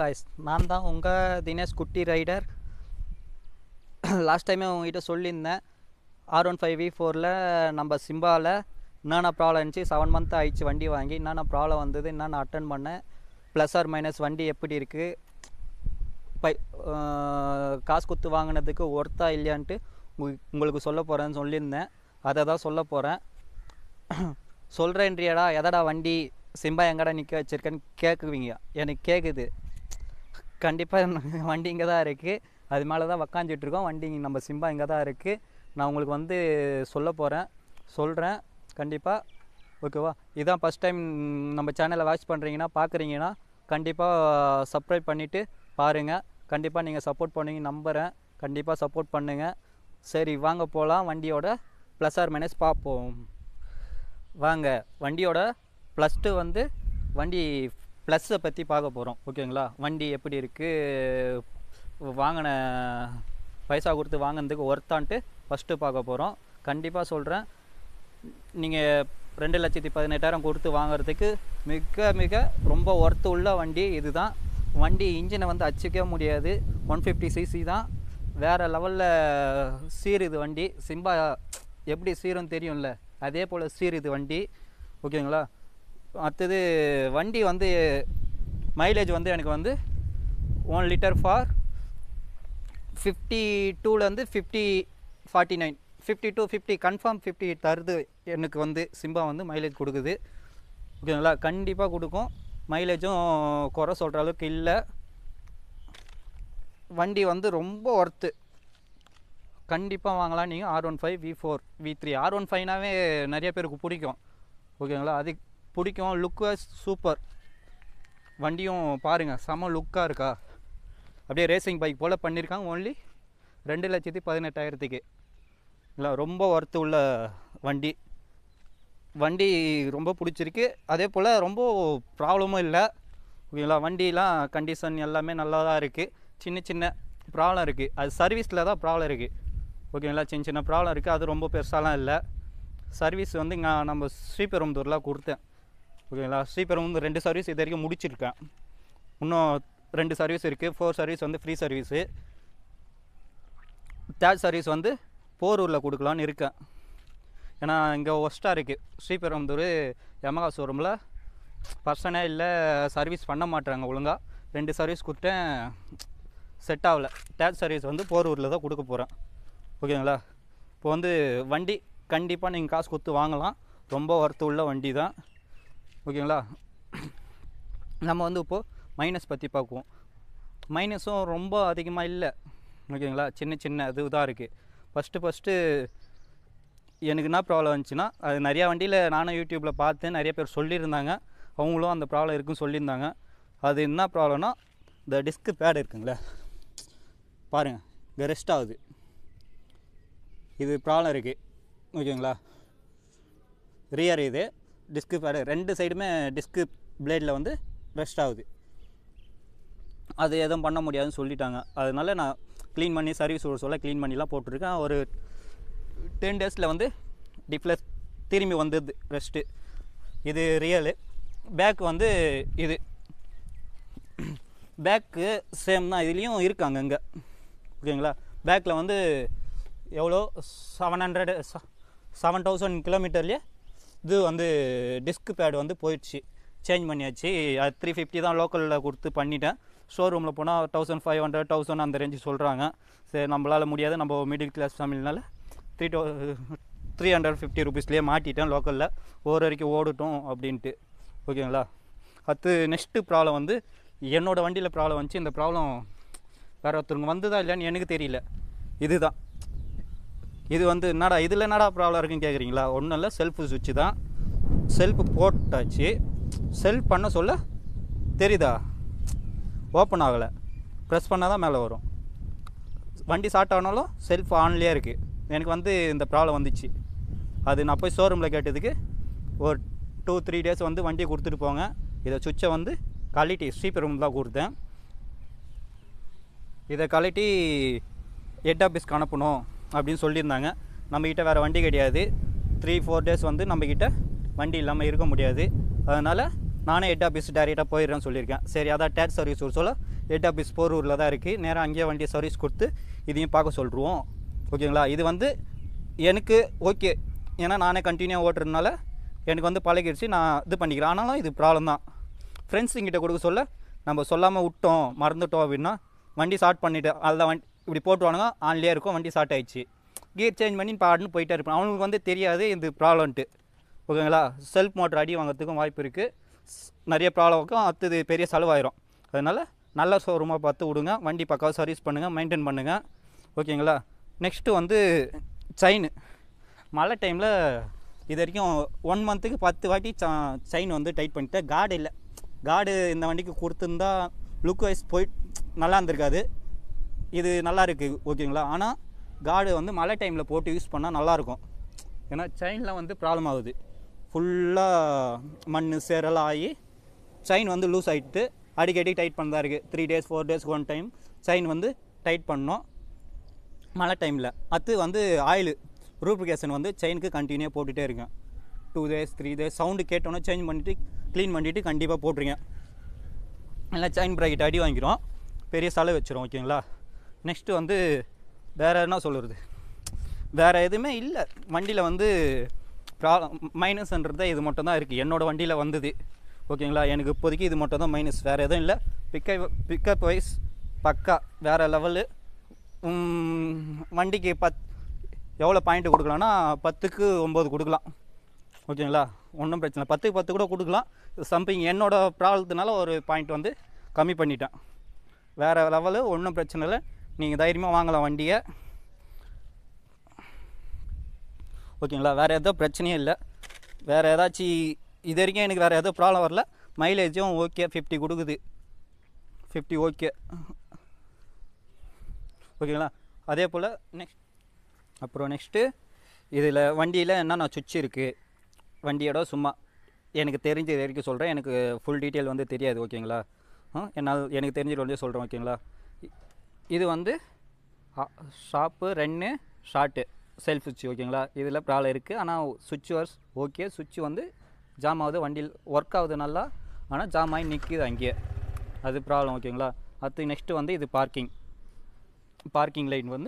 guys நான் தான் உங்கள் தினேஷ் குட்டி ரைடர் லாஸ்ட் டைமே உங்ககிட்ட சொல்லியிருந்தேன் ஆர் ஒன் ஃபைவ் வி ஃபோரில் நம்ம சிம்பாவில் என்னென்ன ப்ராப்ளம் இருந்துச்சு செவன் மந்த் ஆயிடுச்சு வண்டி வாங்கி என்னென்ன ப்ராப்ளம் வந்தது என்னென்ன அட்டன் பண்ணேன் ப்ளஸ் ஆர் மைனஸ் வண்டி எப்படி இருக்குது பை அஹ், காசு கொடுத்து வாங்கினதுக்கு ஒர்த்தா இல்லையான்ட்டு உங்க- உங்களுக்கு சொல்ல போகிறேன்னு சொல்லியிருந்தேன் அதை தான் சொல்ல போகிறேன் சொல்கிறேன்றியாடா எதடா வண்டி சிம்பா எங்கடா நிற்க வச்சிருக்கேன்னு கேட்குவீங்க எனக்கு கேட்குது கண்டிப்பாக வண்டி இங்கே தான் இருக்குது அது மேலே தான் உக்காந்துட்டு இருக்கோம் வண்டி இங்க நம்ம சிம்பா இங்கே தான் இருக்குது நான் உங்களுக்கு வந்து சொல்ல போகிறேன் சொல்கிறேன் கண்டிப்பாக ஓகேவா இதான் ஃபஸ்ட் டைம் நம்ம சேனலை வாட்ச் பண்ணுறீங்கன்னா பார்க்குறீங்கன்னா கண்டிப்பாக சப்ஸ்கிரைப் பண்ணிவிட்டு பாருங்கள் கண்டிப்பாக நீங்கள் சப்போர்ட் பண்ணுவீங்க நம்புகிறேன் கண்டிப்பாக சப்போர்ட் பண்ணுங்கள் சரி வாங்க போகலாம் வண்டியோட ப்ளஸ் ஆர் மைனஸ் பார்ப்போம் வாங்க வண்டியோட ப்ளஸ் டூ வந்து வண்டி ப்ளஸ்ஸை பற்றி பார்க்க போகிறோம் ஓகேங்களா வண்டி எப்படி இருக்குது வாங்கின பைசா கொடுத்து வாங்கினதுக்கு ஒர்த்தான்ட்டு ஃபஸ்ட்டு பார்க்க போகிறோம் கண்டிப்பாக சொல்கிறேன் நீங்கள் ரெண்டு லட்சத்தி பதினெட்டாயிரம் கொடுத்து வாங்குறதுக்கு மிக மிக ரொம்ப ஒர்த்து உள்ள வண்டி இதுதான் வண்டி இன்ஜினை வந்து அச்சிக்கவே முடியாது ஒன் ஃபிஃப்டி சிசி தான் வேறு லெவலில் சீருது வண்டி சிம்பா எப்படி சீரும் தெரியும்ல அதே போல் சீருது வண்டி ஓகேங்களா அடுத்தது வண்டி வந்து மைலேஜ் வந்து எனக்கு வந்து ஒன் லிட்டர் ஃபார் ஃபிஃப்டி டூலேருந்து fifty forty nine fifty two fifty confirm fifty தருது எனக்கு வந்து சிம்பா வந்து மைலேஜ் கொடுக்குது ஓகேங்களா கண்டிப்பாக கொடுக்கும் மைலேஜும் குறை சொல்கிற அளவுக்கு இல்லை வண்டி வந்து ரொம்ப ஒர்த்து கண்டிப்பாக வாங்கலாம் நீங்கள் R one five V four V three R one ஃபைவ்னாவே நிறைய பேருக்கு பிடிக்கும் ஓகேங்களா அது பிடிக்கும் லுக்கு சூப்பர் வண்டியும் பாருங்கள் செம லுக்காக இருக்கா அப்படியே ரேசிங் பைக் போல் பண்ணியிருக்காங்க ஓன்லி ரெண்டு லட்சத்தி பதினெட்டாயிரத்துக்கு இல்லை ரொம்ப ஒர்த்து உள்ள வண்டி வண்டி ரொம்ப பிடிச்சிருக்கு அதே போல் ரொம்ப ப்ராப்ளமும் இல்லை ஓகேங்களா வண்டிலாம் கண்டிஷன் எல்லாமே நல்லா தான் இருக்குது சின்ன சின்ன ப்ராப்ளம் இருக்குது அது சர்வீஸில் தான் ப்ராப்ளம் இருக்குது ஓகேங்களா சின்ன சின்ன ப்ராப்ளம் இருக்குது அது ரொம்ப பெருசாலாம் இல்லை சர்வீஸ் வந்து இங்கே நம்ம ஸ்ரீபெரும்புதூரில் கொடுத்தேன் ஓகேங்களா ஸ்ரீபெரும்புதூர் ரெண்டு சர்வீஸ் இது வரைக்கும் முடிச்சிருக்கேன் இன்னும் ரெண்டு சர்வீஸ் இருக்குது ஃபோர் சர்வீஸ் வந்து ஃப்ரீ சர்வீஸு தேர்ட் சர்வீஸ் வந்து போரூரில் கொடுக்கலான்னு இருக்கேன் ஏன்னா இங்கே ஒஸ்ட்டாக இருக்குது ஸ்ரீபெரும்புதூர் யமகா ஷோரூமில் பர்சனே இல்லை சர்வீஸ் பண்ண மாட்டுறாங்க ஒழுங்காக ரெண்டு சர்வீஸ் கொடுத்தேன் செட் ஆகல தேர்ட் சர்வீஸ் வந்து போரூரில் தான் கொடுக்க போகிறேன் ஓகேங்களா இப்போ வந்து வண்டி கண்டிப்பாக நீங்கள் காசு கொடுத்து வாங்கலாம் ரொம்ப ஒர்த்து உள்ள வண்டி தான் ஓகேங்களா நம்ம வந்து இப்போது மைனஸ் பற்றி பார்க்குவோம் மைனஸும் ரொம்ப அதிகமாக இல்லை ஓகேங்களா சின்ன சின்ன இது தான் இருக்குது ஃபஸ்ட்டு ஃபஸ்ட்டு எனக்கு என்ன ப்ராப்ளம் வந்துச்சுன்னா அது நிறையா வண்டியில் நானும் யூடியூப்பில் பார்த்து நிறைய பேர் சொல்லியிருந்தாங்க அவங்களும் அந்த ப்ராப்ளம் இருக்குன்னு சொல்லியிருந்தாங்க அது என்ன ப்ராப்ளம்னா இந்த டிஸ்க்கு பேட் இருக்குங்களே பாருங்கள் இங்கே ரெஸ்ட் ஆகுது இது ப்ராப்ளம் இருக்குது ஓகேங்களா ரியர் இது டிஸ்க்கு பேடு ரெண்டு சைடுமே டிஸ்க்கு பிளேடில் வந்து ரெஸ்ட் ஆகுது அது எதுவும் பண்ண முடியாதுன்னு சொல்லிட்டாங்க அதனால நான் க்ளீன் பண்ணி சர்வீஸ் ஒரு சொல்ல க்ளீன் பண்ணிலாம் போட்டிருக்கேன் ஒரு டென் டேஸில் வந்து டிப்ளஸ் திரும்பி வந்தது ரெஸ்ட்டு இது ரியலு பேக் வந்து இது பேக்கு சேம் தான் இதுலேயும் இருக்கு அங்கங்கே ஓகேங்களா பேக்கில் வந்து எவ்வளோ செவன் ஹண்ட்ரட் செவன் தௌசண்ட் கிலோமீட்டர்லேயே இது வந்து டிஸ்க் பேட் வந்து போயிடுச்சு சேஞ்ச் பண்ணியாச்சு அது த்ரீ ஃபிஃப்டி தான் லோக்கலில் கொடுத்து பண்ணிட்டேன் ஷோரூமில் போனால் தௌசண்ட் ஃபைவ் ஹண்ட்ரட் தௌசண்ட் அந்த ரேஞ்சு சொல்கிறாங்க சரி நம்மளால் முடியாது நம்ம மிடில் கிளாஸ் ஃபேமிலினால த்ரீ டௌ த்ரீ ஹண்ட்ரட் ஃபிஃப்டி ருபீஸ்லேயே மாட்டிட்டேன் லோக்கலில் ஒரு வரைக்கும் ஓடட்டும் அப்படின்ட்டு ஓகேங்களா அடுத்து நெக்ஸ்ட்டு ப்ராப்ளம் வந்து என்னோடய வண்டியில் ப்ராப்ளம் வந்துச்சு இந்த ப்ராப்ளம் வேறு ஒருத்தருங்க வந்ததா இல்லையான்னு எனக்கு தெரியல இதுதான் இது வந்து என்னடா இதில் என்னடா ப்ராப்ளம் இருக்குன்னு கேட்குறீங்களா ஒன்றும் இல்லை செல்ஃபு சுவிட்சு தான் செல்ஃபு போட்டாச்சு செல்ஃப் பண்ண சொல்ல தெரியுதா ஓப்பன் ஆகலை ப்ரெஸ் பண்ணால் தான் மேலே வரும் வண்டி ஸ்டார்ட் ஆனாலும் செல்ஃப் ஆன்லேயே இருக்குது எனக்கு வந்து இந்த ப்ராப்ளம் வந்துச்சு அது நான் போய் ஷோரூமில் கேட்டதுக்கு ஒரு டூ த்ரீ டேஸ் வந்து வண்டியை கொடுத்துட்டு போங்க இதை சுவிட்சை வந்து கழட்டி ஸ்ரீபெரும் தான் கொடுத்தேன் இதை கழட்டி ஹெட் ஆஃபீஸ்க்கு அனுப்பணும் அப்படின்னு சொல்லியிருந்தாங்க நம்மக்கிட்ட வேறு வண்டி கிடையாது த்ரீ ஃபோர் டேஸ் வந்து நம்மக்கிட்ட வண்டி இல்லாமல் இருக்க முடியாது அதனால் நானே ஹெட் ஆஃபீஸ் டேரெக்டாக போயிடுறேன்னு சொல்லியிருக்கேன் சரி அதான் டேட் சர்வீஸ் ஒரு சொல்ல ஹெட் ஆஃபீஸ் போரூரில் தான் இருக்குது நேராக அங்கேயே வண்டியை சர்வீஸ் கொடுத்து இதையும் பார்க்க சொல்லிடுவோம் ஓகேங்களா இது வந்து எனக்கு ஓகே ஏன்னா நானே கண்டினியூ ஓட்டுறதுனால எனக்கு வந்து பழகிடுச்சு நான் இது பண்ணிக்கிறேன் ஆனாலும் இது ப்ராப்ளம் தான் ஃப்ரெண்ட்ஸுங்கிட்ட கொடுக்க சொல்ல நம்ம சொல்லாமல் விட்டோம் மறந்துட்டோம் அப்படின்னா வண்டி ஸ்டார்ட் பண்ணிட்டு அதில் வண்டி இப்படி போட்டுவானுங்க ஆன்லேயே இருக்கும் வண்டி ஸ்டார்ட் ஆயிடுச்சு கியர் சேஞ்ச் பண்ணி பாடுன்னு போயிட்டே இருப்பேன் அவனுக்கு வந்து தெரியாது இது ப்ராப்ளம்ன்ட்டு ஓகேங்களா செல்ஃப் மோட்டர் அடி வாங்குறதுக்கும் வாய்ப்பு இருக்குது நிறைய ப்ராப்ளம் இருக்கும் அடுத்தது பெரிய செலவாயிரும் அதனால் நல்ல ஷோரூமாக பார்த்து விடுங்க வண்டி பக்காவாக சர்வீஸ் பண்ணுங்கள் மெயின்டைன் பண்ணுங்கள் ஓகேங்களா நெக்ஸ்ட்டு வந்து செயின் மழை டைமில் இது வரைக்கும் ஒன் மந்த்துக்கு பத்து வாட்டி செயின் வந்து டைட் பண்ணிட்டேன் கார்டு இல்லை கார்டு இந்த வண்டிக்கு கொடுத்துருந்தா லுக் வைஸ் போய் நல்லா இருந்திருக்காது இது நல்லா இருக்குது ஓகேங்களா ஆனால் கார்டு வந்து மழை டைமில் போட்டு யூஸ் பண்ணால் நல்லாயிருக்கும் ஏன்னா செயினில் வந்து ப்ராப்ளம் ஆகுது ஃபுல்லாக மண் சேரெல்லாம் ஆகி செயின் வந்து லூஸ் ஆகிட்டு அடிக்கடி டைட் பண்ணதா இருக்குது த்ரீ டேஸ் ஃபோர் டேஸ்க்கு ஒன் டைம் செயின் வந்து டைட் பண்ணோம் மழை டைமில் அடுத்து வந்து ஆயில் ரூப்ளிகேஷன் வந்து செயினுக்கு கண்டினியூ போட்டுகிட்டே இருக்கேன் two days three days sound கேட்டோன்னே சேஞ்ச் பண்ணிவிட்டு க்ளீன் பண்ணிவிட்டு கண்டிப்பாக போட்டுருங்க இல்லை செயின் ப்ராக்கெட் அடி வாங்கிரும் பெரிய செலவு வச்சிரும் ஓகேங்களா நெக்ஸ்ட்டு வந்து வேறு என்ன சொல்கிறது வேறு எதுவுமே இல்லை வண்டியில் வந்து ப்ராப்ளம் மைனஸ்ன்றது இது மட்டும் தான் இருக்குது என்னோடய வண்டியில் வந்தது ஓகேங்களா எனக்கு இப்போதைக்கு இது மட்டும் தான் மைனஸ் வேறு எதுவும் இல்லை பிக்கப் பிக்கப் வைஸ் பக்கா வேறு லெவலு வண்டிக்கு பத் எவ்வளோ பாயிண்ட் கொடுக்கலாம்னா பத்துக்கு ஒம்பது கொடுக்கலாம் ஓகேங்களா ஒன்றும் பிரச்சனை இல்லை பத்துக்கு பத்து கூட கொடுக்கலாம் சம்திங் என்னோட ப்ராப்ளத்தினால ஒரு பாயிண்ட் வந்து கம்மி பண்ணிட்டேன் வேறு லெவலு ஒன்றும் பிரச்சனை இல்லை நீங்கள் தைரியமாக வாங்கலாம் வண்டியை ஓகேங்களா வேறு எதுவும் பிரச்சனையும் இல்லை வேறு ஏதாச்சும் இது வரைக்கும் எனக்கு வேறு எதுவும் ப்ராப்ளம் வரல மைலேஜும் ஓகே ஃபிஃப்டி கொடுக்குது ஃபிஃப்டி ஓகே ஓகேங்களா அதே போல் நெக்ஸ்ட் அப்புறம் நெக்ஸ்ட்டு இதில் வண்டியில் என்னென்ன சுவிட்ச் இருக்குது வண்டியோட சும்மா எனக்கு தெரிஞ்சது வரைக்கும் சொல்கிறேன் எனக்கு ஃபுல் டீட்டெயில் வந்து தெரியாது ஓகேங்களா ஆ என்னால் எனக்கு தெரிஞ்சது வந்து சொல்கிறேன் ஓகேங்களா இ- இது வந்து ஷாப்பு ரென்னு ஷார்ட்டு செல்ஃப் சுவிட்ச் ஓகேங்களா இதில் ப்ராப்ளம் இருக்குது ஆனால் சுவிட்ச் வர்ஸ் ஓகே சுவிட்ச் வந்து ஜாம் ஆகுது வண்டியில் ஒர்க் ஆகுது நல்லா ஆனால் ஜாம் ஆகி நிற்கிது அங்கேயே அது ப்ராப்ளம் ஓகேங்களா அடுத்து நெக்ஸ்ட்டு வந்து இது பார்க்கிங் பார்க்கிங் லைன் வந்து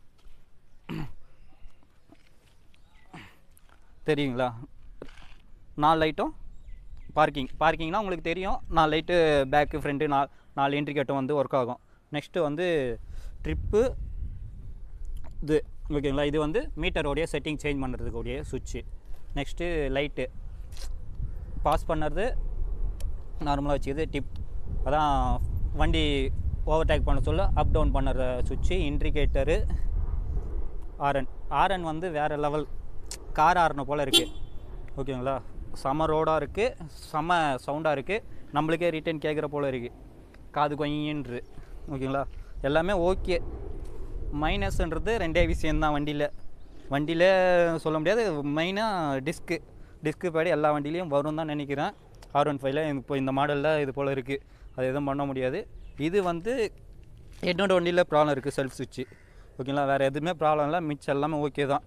தெரியுங்களா நாலு லைட்டும் பார்க்கிங் பார்க்கிங்னா உங்களுக்கு தெரியும் நாலு லைட்டு பேக்கு ஃப்ரண்ட்டு நாலு நாலு இன்ட்ரிகேட்டும் வந்து ஒர்க் ஆகும் நெக்ஸ்ட்டு வந்து ட்ரிப்பு இது ஓகேங்களா இது வந்து மீட்டரோடைய செட்டிங் சேஞ்ச் பண்ணுறதுக்குடைய சுவிட்சு நெக்ஸ்ட்டு லைட்டு பாஸ் பண்ணுறது நார்மலாக வச்சுக்கிது டிப் அதான் வண்டி ஓவர்டேக் பண்ண சொல்ல அப் டவுன் பண்ணுற சுவிட்சு இன்ட்ரிகேட்டரு ஆர்என் ஆர்என் வந்து வேறு லெவல் கார் ஆர்ன போல் இருக்குது ஓகேங்களா செம ரோடாக இருக்குது செம சவுண்டாக இருக்குது நம்மளுக்கே ரிட்டர்ன் கேட்குற போல் இருக்குது காது கொயின்று ஓகேங்களா எல்லாமே ஓகே மைனஸ்ன்றது ரெண்டே விஷயந்தான் வண்டியில் வண்டியில் சொல்ல முடியாது மெயினாக டிஸ்க்கு டிஸ்க்கு பேடு எல்லா வண்டிலையும் வரும் தான் நினைக்கிறேன் ஆர் ஒன் ஃபைவ்ல இப்போ இந்த மாடலில் இது போல் இருக்குது அது எதுவும் பண்ண முடியாது இது வந்து என்னோட வண்டியில் ப்ராப்ளம் இருக்குது செல்ஃப் சுவிட்சு ஓகேங்களா வேறு எதுவுமே ப்ராப்ளம் இல்லை மிச்சம் எல்லாமே ஓகே தான்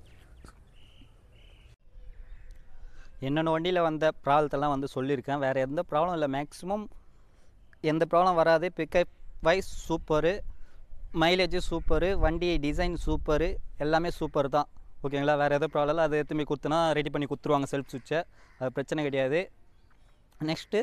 என்னோட வண்டியில் வந்த ப்ராப்ளத்தெல்லாம் வந்து சொல்லியிருக்கேன் வேறு எந்த ப்ராப்ளம் இல்லை மேக்ஸிமம் எந்த ப்ராப்ளம் வராது pickup wise super mileage super வண்டி டிசைன் சூப்பரு எல்லாமே சூப்பர் தான் ஓகேங்களா வேறு எதுவும் ப்ராப்ளம் இல்லை அதை எடுத்துமே கொடுத்தனா ரெடி பண்ணி கொடுத்துருவாங்க செல்ஃப் சுவிட்சை அது பிரச்சனை கிடையாது நெக்ஸ்ட்டு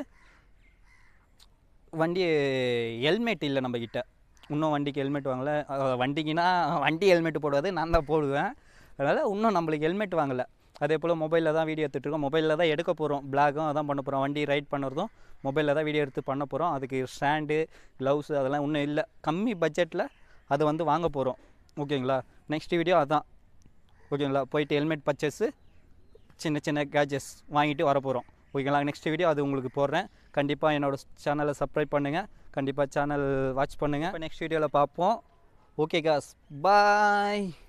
வண்டி ஹெல்மெட் இல்லை நம்மக்கிட்ட இன்னும் வண்டிக்கு ஹெல்மெட் வாங்கலை அஹ் வண்டிக்குனா வண்டி ஹெல்மெட் போடுவது நான் தான் போடுவேன் அதனால் இன்னும் நம்மளுக்கு ஹெல்மெட் வாங்கலை அதே போல் மொபைலில் தான் வீடியோ எடுத்துகிட்ருக்கோம் மொபைலில் தான் எடுக்க போகிறோம் பிளாகும் அதான் பண்ண போகிறோம் வண்டி ரைட் பண்ணுறதும் மொபைலில் தான் வீடியோ எடுத்து பண்ண போகிறோம் அதுக்கு ஸ்டாண்டு க்ளவுஸு அதெல்லாம் இன்னும் இல்லை கம்மி பட்ஜெட்டில் அதை வந்து வாங்க போகிறோம் ஓகேங்களா நெக்ஸ்ட் வீடியோ அதான் ஓகேங்களா போயிட்டு ஹெல்மெட் பர்ச்சேஸு சின்ன சின்ன கேஜஸ் வாங்கிட்டு வர போகிறோம் ஓகேங்களா நெக்ஸ்ட் வீடியோ அது உங்களுக்கு போடுறேன் கண்டிப்பாக என்னோடய சேனலை சப்ஸ்கிரைப் பண்ணுங்கள் கண்டிப்பாக சேனல் வாட்ச் பண்ணுங்கள் நெக்ஸ்ட் வீடியோவில் பார்ப்போம் ஓகே காஸ் பாய்